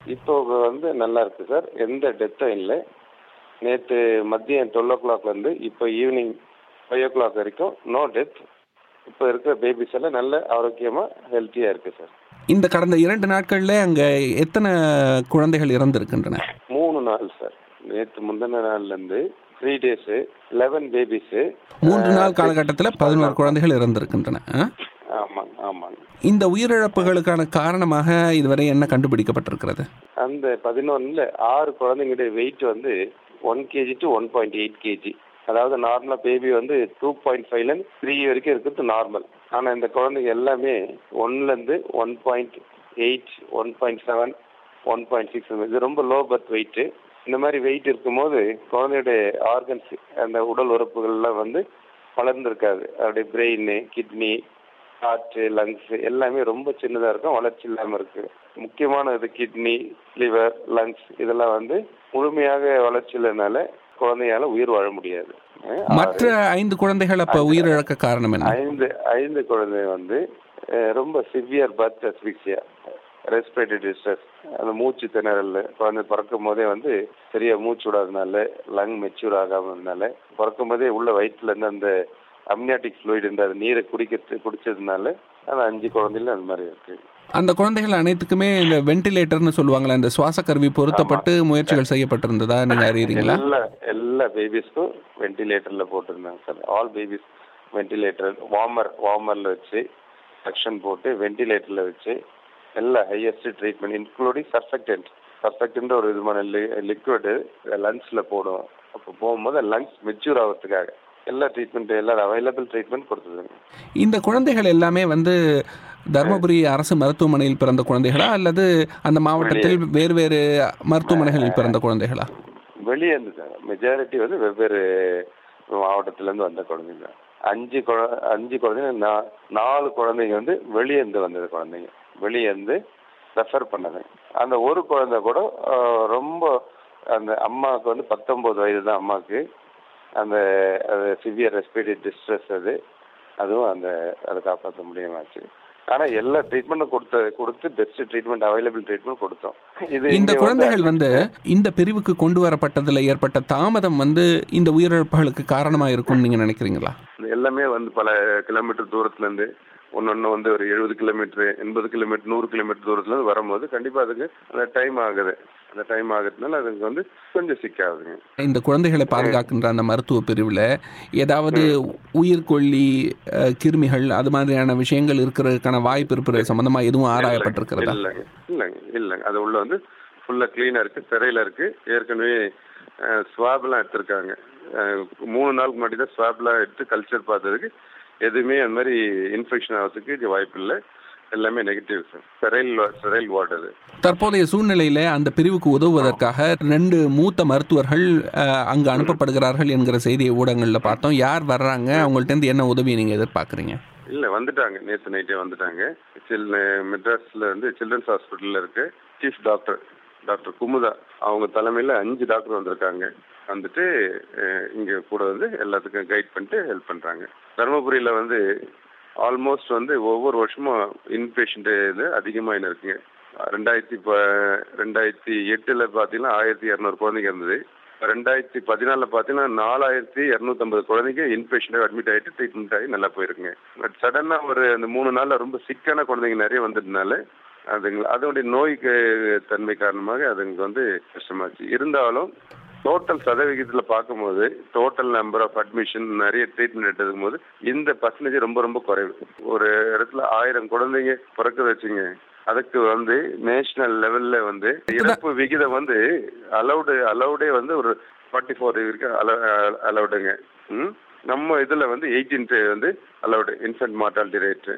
இப்போ வந்து நல்லா இருக்கு சார் எந்த டெத்தும் இல்லை நேற்று மதியம் டுவெல் ஓ கிளாக்லேருந்து இப்போ ஈவினிங் ஃபைவ் ஓ கிளாக் வரைக்கும் நோ டெத் இப்போ இருக்கிற பேபிஸ் எல்லாம் நல்ல ஆரோக்கியமாக ஹெல்த்தியாக இருக்கு சார் இந்த கடந்த இரண்டு நாட்கள்ல அங்க எத்தனை குழந்தைகள் இறந்திருக்கின்றன மூணு நாள் சார் நேற்று முந்தின நாள்லேருந்து த்ரீ டேஸு லெவன் பேபிஸு மூன்று நாள் காலகட்டத்தில் பதினோரு குழந்தைகள் இறந்திருக்கின்றன ஆ? ஆமாங்க ஆமாங்க இந்த உயிரிழப்புகளுக்கான காரணமாக இதுவரை என்ன கண்டுபிடிக்கப்பட்டிருக்கிறது அந்த பதினொன்றில் ஆறு குழந்தைங்களுடைய வெயிட் வந்து one KG to one point eight KG அதாவது நார்மலாக பேபி வந்து டூ பாயிண்ட் ஃபைவ்லேருந்து த்ரீ வரைக்கும் இருக்கிறது நார்மல் ஆனால் இந்த குழந்தைங்க எல்லாமே ஒன்லேருந்து one point eight one point seven one point six இது ரொம்ப லோ பர்த் வெயிட்டு இந்த மாதிரி வெயிட் இருக்கும்போது குழந்தையுடைய ஆர்கன்ஸ் அந்த உடல் உறுப்புகள்லாம் வந்து வளர்ந்துருக்காது அவருடைய பிரெயின் கிட்னி ஹார்ட்டு லங்ஸ் எல்லாமே ரொம்ப சின்னதாக இருக்கும் வளர்ச்சி இல்லாமல் இருக்கு முக்கியமான இது கிட்னி லிவர் லங்ஸ் இதெல்லாம் வந்து முழுமையாக வளர்ச்சி இல்லைனால குழந்தையால உயிர் வாழ முடியாது அஹ் மற்ற ஐந்து குழந்தைகள் அப்ப உயிரிழக்க காரணம் என்ன ஐந்து ஐந்து குழந்தை வந்து அஹ், ரொம்ப severe birth asphyxia respiratory distress அந்த மூச்சு திணறல் குழந்தை பிறக்கும் போதே வந்து சரியா மூச்சு விடாதனால லங் மெச்சூர் ஆகாமனால பிறக்கும் போதே உள்ள வயிற்றுல இருந்து அந்த அம்னியாட்டிக் ஃப்ளூயிட் இந்த நீரை குடிக்கிறது குடிச்சதுனால அந்த அஞ்சு குழந்தைல அந்த மாதிரி இருக்கு அந்த குழந்தைகள் அனைத்துக்குமே இந்த வென்டிலேட்டர்னு சொல்லுவாங்களே அந்த சுவாச கருவி பொருத்தப்பட்டு முயற்சிகள் செய்யப்பட்டிருந்ததா நீங்க அறியறீங்களா எல்லா எல்லா பேபிஸ்க்கும் வென்டிலேட்டர்ல போட்டிருந்தாங்க sir all babies ventilator warmer வார்மர்ல வச்சு சக்ஷன் போட்டு வென்டிலேட்டர்ல வச்சு எல்லா highest treatment including surfactant surfactant ஒரு விதமான லிக்விடு லங்ஸ்ல போடும் அப்போ போகும்போது லங்ஸ் மெச்சூர் ஆகிறதுக்காக எல்லா ட்ரீட்மெண்ட் எல்லா அவைலபிள் ட்ரீட்மெண்ட் கொடுத்துருங்க இந்த குழந்தைகள் எல்லாமே வந்து தருமபுரி அரசு மருத்துவமனையில் பிறந்த குழந்தைகளா அல்லது அந்த மாவட்டத்தில் வேறு வேறு மருத்துவமனைகளில் பிறந்த குழந்தைகளா வெளியே இருந்து சார் மெஜாரிட்டி வந்து வெவ்வேறு மாவட்டத்துல இருந்து வந்த குழந்தைங்க அஞ்சு குழ அஞ்சு குழந்தைங்க நா- நாலு குழந்தைங்க வந்து வெளியே இருந்து வந்தது குழந்தைங்க வெளியே இருந்து ரெஃபர் பண்ணது அந்த ஒரு குழந்தை கூட ஆஹ், ரொம்ப அந்த அம்மாவுக்கு வந்து பத்தொன்பது வயது தான் அம்மாவுக்கு அந்த சிவியர் ரெஸ்பிரேட்டரி டிஸ்ட்ரெஸ் அது அதுவும் அந்த அதை காப்பாற்ற முடியுமாச்சு ஆனா எல்லா ட்ரீட்மெண்ட்டும் கொடுத்த கொடுத்து பெஸ்ட் ட்ரீட்மெண்ட் அவைலபிள் ட்ரீட்மெண்ட் கொடுத்தோம் இது இந்த இங்க குழந்தைகள் வந்து இந்த பிரிவுக்கு கொண்டு வரப்பட்டதுல ஏற்பட்ட தாமதம் வந்து இந்த உயிரிழப்புகளுக்கு காரணமா இருக்கும்னு நீங்க நினைக்கிறீங்களா எல்லாமே வந்து பல கிலோமீட்டர் தூரத்துல இருந்து ஒன்னொன்னு வந்து ஒரு எழுபது கிலோமீட்டர் எண்பது கிலோமீட்டர் நூறு கிலோமீட்டர் தூரத்துல இருந்து வரும்போது கண்டிப்பா அதுக்கு அந்த டைம் ஆகுது அந்த டைம் ஆகுறதுனால அதுக்கு வந்து கொஞ்சம் சிக்காகுதுங்க இந்த குழந்தைகளை பாதுகாக்கின்ற அந்த மருத்துவ பிரிவில் ஏதாவது உயிர்கொல்லி அஹ், கிருமிகள் அது மாதிரியான விஷயங்கள் இருக்கிறதுக்கான வாய்ப்பு இருக்கிறது சம்பந்தமா எதுவும் ஆராயப்பட்டிருக்கிறதா இல்லைங்க இல்லைங்க இல்லைங்க அது உள்ள வந்து ஃபுல்லா கிளீனா இருக்கு சிறையில இருக்கு ஏற்கனவே ஸ்வாப்லாம் எடுத்திருக்காங்க அஹ், மூணு நாளுக்கு முன்னாடி தான் ஸ்வாப்லாம் எடுத்து கல்ச்சர் பார்த்ததுக்கு எதுவுமே அந்த மாதிரி இன்ஃபெக்ஷன் ஆகிறதுக்கு இது வாய்ப்பு இல்லை எல்லாமே negative sir sterile sterile ward அது தற்போதைய சூழ்நிலையில அந்த பிரிவுக்கு உதவுவதற்காக ரெண்டு மூத்த மருத்துவர்கள் அஹ், அங்கு அனுப்பப்படுகிறார்கள் என்கிற செய்தியை ஊடகங்களில் பார்த்தோம் யார் வர்றாங்க அவங்கள்ட்ட இருந்து என்ன உதவி நீங்க எதிர்பார்க்குறீங்க இல்ல வந்துட்டாங்க நேத்து நைட்டே வந்துட்டாங்க சில் மெட்ராஸ்ல இருந்து சில்ட்ரன்ஸ் ஹாஸ்பிட்டல்ல இருக்கு சீஃப் டாக்டர் டாக்டர் குமுதா அவங்க தலைமையில அஞ்சு டாக்டர் வந்திருக்காங்க வந்துட்டு அஹ், இங்க கூட வந்து எல்லாத்துக்கும் கைட் பண்ணிட்டு ஹெல்ப் பண்றாங்க தருமபுரியில வந்து ஆல்மோஸ்ட் வந்து ஒவ்வொரு வருஷமும் இன்பேஷண்ட் இது அதிகமாக இருக்குங்க ரெண்டாயிரத்தி ப ரெண்டாயிரத்தி எட்டுல பாத்தீங்கன்னா ஆயிரத்தி இரநூறு குழந்தைங்க இருந்தது ரெண்டாயிரத்தி பதினாலுல பாத்தீங்கன்னா நாலாயிரத்தி இரநூத்தம்பது குழந்தைங்க இன்பேஷண்ட் அட்மிட் ஆயிட்டு ட்ரீட்மெண்ட் ஆகி நல்லா போயிருக்குங்க பட் சடனா ஒரு அந்த மூணு நாள்ல ரொம்ப சிக்கான குழந்தைங்க நிறைய வந்ததுனால அதுங்க அதனுடைய நோய்க்கு தன்மை காரணமாக அதுங்களுக்கு வந்து கஷ்டமாச்சு இருந்தாலும் டோட்டல் சதவிகிதத்துல பார்க்கும்போது டோட்டல் நம்பர் ஆஃப் அட்மிஷன் நிறைய ட்ரீட்மெண்ட் எடுத்துக்கும் போது இந்த பர்சன்டேஜ் ரொம்ப ரொம்ப குறைவு ஒரு இடத்துல ஆயிரம் குழந்தைங்க பிறக்க வச்சுங்க அதுக்கு வந்து நேஷனல் லெவல்ல வந்து இறப்பு விகிதம் வந்து அலௌடு அலௌடே வந்து ஒரு ஃபார்ட்டி ஃபோர் இருக்கு அலௌடுங்க ம் நம்ம இதுல வந்து எயிட்டீன் வந்து அலௌடு இன்ஃபென்ட் மார்டாலிட்டி ரேட்டு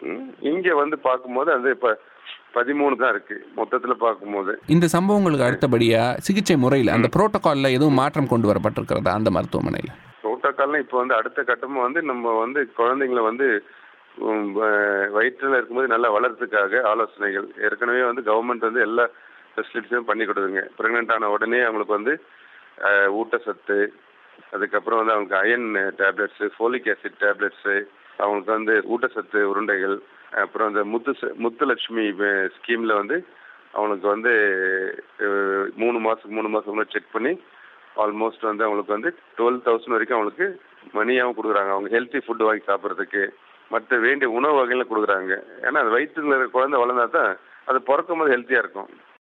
இங்க வந்து பார்க்கும்போது அது இப்ப பதிமூணு தான் இருக்கு மொத்தத்துல பார்க்கும்போது இந்த சம்பவங்களுக்கு அடுத்தபடியா சிகிச்சை முறையில் அந்த புரோட்டோகால்ல எதுவும் மாற்றம் கொண்டு வரப்பட்டிருக்கிறதா அந்த மருத்துவமனையில் புரோட்டோக்கால்னா இப்போ வந்து அடுத்த கட்டமா வந்து நம்ம வந்து குழந்தைங்களை வந்து உம், வ- வயிற்றுல இருக்கும்போது நல்லா வளர்றதுக்காக ஆலோசனைகள் ஏற்கனவே வந்து கவர்மெண்ட் வந்து எல்லா ஃபெசிலிட்டிஸும் பண்ணி கொடுக்குதுங்க ப்ரெக்னென்ட் ஆன உடனே அவங்களுக்கு வந்து அஹ், ஊட்டச்சத்து அதுக்கப்புறம் வந்து அவங்களுக்கு iron tablets folic acid tablets அவங்களுக்கு வந்து ஊட்டச்சத்து உருண்டைகள் அப்புறம் அந்த முத்து ச- முத்துலட்சுமி ஸ்கீம்ல வந்து அவனுக்கு வந்து அஹ், மூணு மாதத்துக்கு மூணு மாதம் செக் பண்ணி ஆல்மோஸ்ட் வந்து அவங்களுக்கு வந்து டுவெல் தௌசண்ட் வரைக்கும் அவங்களுக்கு மணியாகவும் கொடுக்குறாங்க அவங்க ஹெல்த்தி ஃபுட் வாங்கி சாப்பிட்றதுக்கு மற்ற வேண்டிய உணவு வகைகளை கொடுக்குறாங்க ஏன்னா அது வயிற்றுல இருக்க குழந்தை வளர்ந்தா தான் அது பிறக்கும் போது ஹெல்த்தியாக இருக்கும்